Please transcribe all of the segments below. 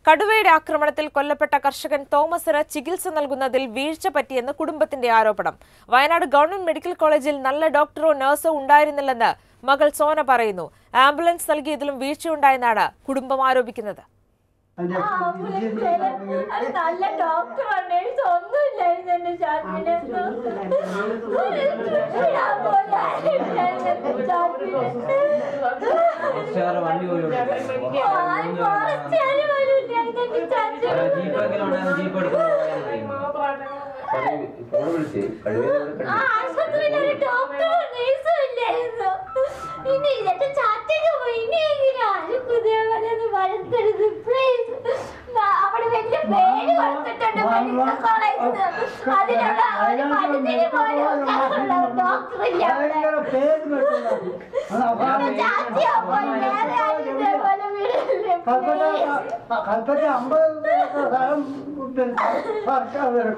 കടുവയുടെ ആക്രമണത്തിൽ കൊല്ലപ്പെട്ട കർഷകൻ തോമസിന് ചികിത്സ നൽകുന്നതിൽ വീഴ്ച പറ്റിയെന്ന് കുടുംബത്തിന്റെ ആരോപണം വയനാട് ഗവൺമെന്റ് മെഡിക്കൽ കോളേജിൽ നല്ല ഡോക്ടറോ നഴ്സോ ഉണ്ടായിരുന്നില്ലെന്ന് മകൾ സോന പറയുന്നു ആംബുലൻസ് നൽകിയതിലും വീഴ്ചയുണ്ടായെന്നാണ് കുടുംബം ആരോപിക്കുന്നത് ആ ആംബുലൻസില് അത് നല്ല ഡോക്ടറാണ് നേഴ്സ് ഒന്നുമില്ലായിരുന്നു എന്റെ ചാറ്റിന് ഞാൻ പോലെ ആരുമില്ലായിരുന്നു എന്റെ ചാറ്റിന്. ഫോറസ്റ്റുകാരുടെ വണ്ടി പോലും ആ, ഫോറസ്റ്റുകാര് പോലും ഇല്ലായിരുന്നു എന്റെ ചാറ്റിന്. ജീപ്പെങ്കിലും ഉണ്ടായിരുന്നു ജീപ്പ് എടുക്കുന്നു ഫോൺ വിളിച്ച് കഴിവിനെ ആ ആശുപത്രിയിൽ ഒരു ഡോക്ടറും നേഴ്സും ഇല്ലായിരുന്നു ഇനി എന്റെ ചാറ്റൊക്കെ പോയി ഇനിയെങ്കിലും ആരും പുതിയപോലെ ഒന്ന് വളർത്തരുത് പ്ലീസ് അവിടെ വലിയ പേര് കൊടുത്തിട്ടുണ്ട് മെഡിക്കൽ കോളേജിൽ അതിനുള്ള ഒരു മരുന്നിന് പോലും ഡോക്ടർ ഇല്ല അവിടെ എന്റെ ചാച്ചിയോ പോയി വേറെ ആരും ഇതേപോലെ വിടില്ലേ പ്ലീസ് കൽപ്പറ്റ അമ്പത് സ്ഥലം സർക്കാർ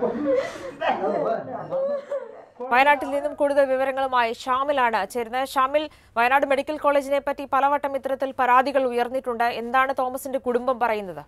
വയനാട്ടിൽ നിന്നും കൂടുതൽ വിവരങ്ങളുമായി ഷാമിലാണ് ചേരുന്നത് ഷാമിൽ വയനാട് മെഡിക്കൽ കോളേജിനെ പറ്റി പലവട്ടം ഇത്തരത്തിൽ പരാതികൾ ഉയർന്നിട്ടുണ്ട് എന്താണ് തോമസിന്റെ കുടുംബം പറയുന്നത്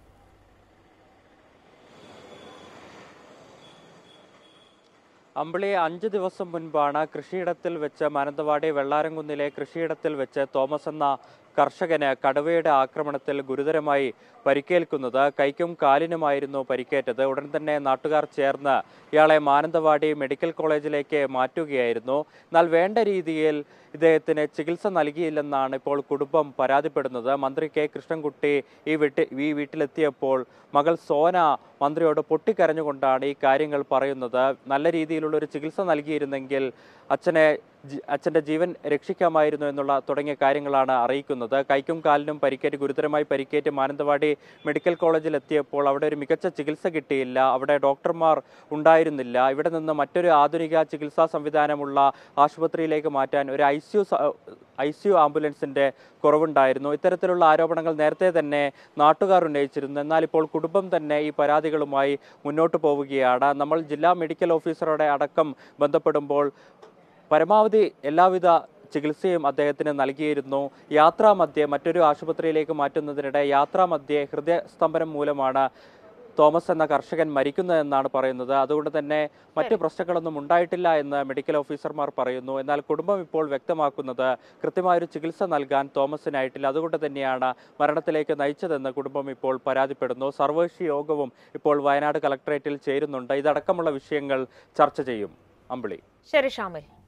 അമ്പിളി അഞ്ച് ദിവസം മുൻപാണ് കൃഷിയിടത്തിൽ വെച്ച് മാനന്തവാടി വെള്ളാരംകുന്നിലെ കൃഷിയിടത്തിൽ വെച്ച് തോമസ് എന്ന കർഷകന് കടുവയുടെ ആക്രമണത്തിൽ ഗുരുതരമായി പരിക്കേൽക്കുന്നത് കൈക്കും കാലിനുമായിരുന്നു പരിക്കേറ്റത് ഉടൻ തന്നെ നാട്ടുകാർ ചേർന്ന് ഇയാളെ മാനന്തവാടി മെഡിക്കൽ കോളേജിലേക്ക് മാറ്റുകയായിരുന്നു എന്നാൽ വേണ്ട രീതിയിൽ ഇദ്ദേഹത്തിന് ചികിത്സ നൽകിയില്ലെന്നാണ് ഇപ്പോൾ കുടുംബം പരാതിപ്പെടുന്നത് മന്ത്രി കെ കൃഷ്ണൻകുട്ടി ഈ വീട്ടിൽ ഈ വീട്ടിലെത്തിയപ്പോൾ മകൾ സോന മന്ത്രിയോട് പൊട്ടിക്കരഞ്ഞുകൊണ്ടാണ് ഈ കാര്യങ്ങൾ പറയുന്നത് നല്ല രീതിയിലുള്ള ഒരു ചികിത്സ നൽകിയിരുന്നെങ്കിൽ അച്ഛനെ ജി- അച്ഛന്റെ ജീവൻ രക്ഷിക്കാമായിരുന്നു എന്നുള്ള തുടങ്ങിയ കാര്യങ്ങളാണ് അറിയിക്കുന്നത് കൈക്കും കാലിനും പരിക്കേറ്റ് ഗുരുതരമായി പരിക്കേറ്റ് മാനന്തവാടി മെഡിക്കൽ കോളേജിൽ എത്തിയപ്പോൾ അവിടെ ഒരു മികച്ച ചികിത്സ കിട്ടിയില്ല അവിടെ ഡോക്ടർമാർ ഉണ്ടായിരുന്നില്ല ഇവിടെ നിന്ന് മറ്റൊരു ആധുനിക ചികിത്സാ സംവിധാനമുള്ള ആശുപത്രിയിലേക്ക് മാറ്റാൻ ഒരു I C U I C U ആംബുലൻസിന്റെ കുറവുണ്ടായിരുന്നു ഇത്തരത്തിലുള്ള ആരോപണങ്ങൾ നേരത്തെ തന്നെ നാട്ടുകാർ ഉന്നയിച്ചിരുന്നു എന്നാൽ ഇപ്പോൾ കുടുംബം തന്നെ ഈ പരാതികളുമായി മുന്നോട്ട് പോവുകയാണ് നമ്മൾ ജില്ലാ മെഡിക്കൽ ഓഫീസറുടെ അടക്കം ബന്ധപ്പെടുമ്പോൾ പരമാവധി എല്ലാവിധ ചികിത്സയും അദ്ദേഹത്തിന് നൽകിയിരുന്നു യാത്രാമധ്യേ മറ്റൊരു ആശുപത്രിയിലേക്ക് മാറ്റുന്നതിനിടെ യാത്രാമധ്യേ ഹൃദയസ്തംഭനം മൂലമാണ് തോമസ് എന്ന കർഷകൻ മരിക്കുന്നതെന്നാണ് പറയുന്നത് അതുകൊണ്ട് തന്നെ മറ്റു പ്രശ്നങ്ങളൊന്നും ഉണ്ടായിട്ടില്ല എന്ന് മെഡിക്കൽ ഓഫീസർമാർ പറയുന്നു എന്നാൽ കുടുംബം ഇപ്പോൾ വ്യക്തമാക്കുന്നത് കൃത്യമായൊരു ചികിത്സ നൽകാൻ തോമസിനായിട്ടില്ല അതുകൊണ്ട് തന്നെയാണ് മരണത്തിലേക്ക് നയിച്ചതെന്ന് കുടുംബം ഇപ്പോൾ പരാതിപ്പെടുന്നു സർവകക്ഷി യോഗവും ഇപ്പോൾ വയനാട് കളക്ടറേറ്റിൽ ചേരുന്നുണ്ട് ഇതടക്കമുള്ള വിഷയങ്ങൾ ചർച്ച ചെയ്യും അമ്പിളി ശരി ഷാമിൽ